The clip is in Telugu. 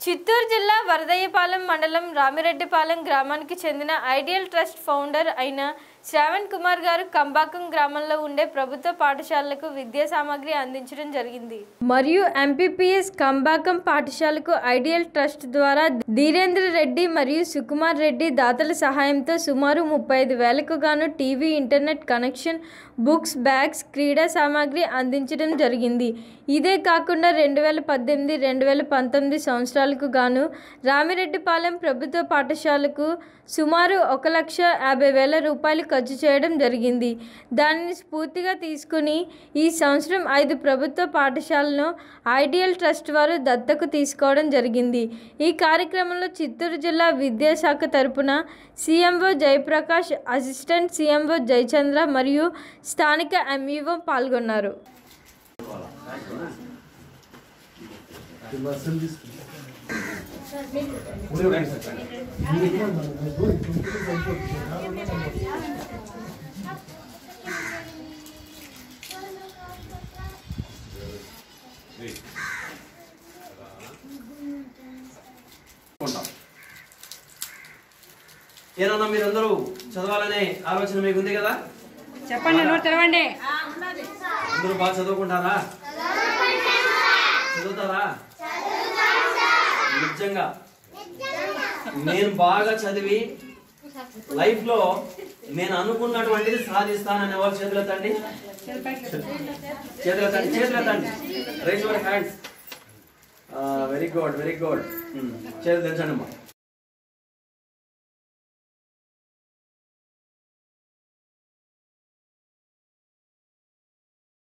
చిత్తూరు జిల్లా వరదయ్యపాలెం మండలం రామిరెడ్డిపాలెం గ్రామానికి చెందిన ఐడియల్ ట్రస్ట్ ఫౌండర్ అయిన శ్రావణ్ కుమార్ గారు కంబాకం గ్రామంలో ఉండే ప్రభుత్వ పాఠశాలలకు విద్యా సామాగ్రి అందించడం జరిగింది మరియు ఎంపీపీఎస్ కంబాకం పాఠశాలకు ఐడియల్ ట్రస్ట్ ద్వారా ధీరేంద్ర రెడ్డి మరియు సుకుమార్ రెడ్డి దాతల సహాయంతో సుమారు ముప్పై ఐదు వేలకు గాను TV internet connection books bags క్రీడా సామాగ్రి అందించడం జరిగింది ఇదే కాకుండా రెండు వేల పద్దెనిమిది రెండు వేల పంతొమ్మిది సంవత్సరాలకు గాను రామిరెడ్డిపాలెం ప్రభుత్వ పాఠశాలకు సుమారు ఒక లక్ష యాభై వేల రూపాయలు ఖర్చు చేయడం జరిగింది దానిని స్ఫూర్తిగా తీసుకుని ఈ సంవత్సరం ఐదు ప్రభుత్వ పాఠశాలను ఐడియల్ ట్రస్ట్ వారు దత్తకు తీసుకోవడం జరిగింది ఈ కార్యక్రమంలో చిత్తూరు జిల్లా విద్యాశాఖ తరపున CMO Jayaprakash assistant CMO Jayachandra మరియు స్థానిక ఎంఈఓ పాల్గొన్నారు ఉంటాం ఏనన్నా మీరందరూ చదవాలనే ఆలోచన మీకు ఉంది కదా చెప్పండి నోరు తెరవండి అందరూ బాగా చదువుకుంటారా చదువుతారా నిజంగా నేను బాగా చదివి లైఫ్ లో నేను అనుకున్నటువంటిది సాధిస్తానని ఎవరు చేతులెత్తండి చేతులెత్తండి చేతులెత్తండి raise your hands very good very good చేతులు తెచ్చండి అమ్మా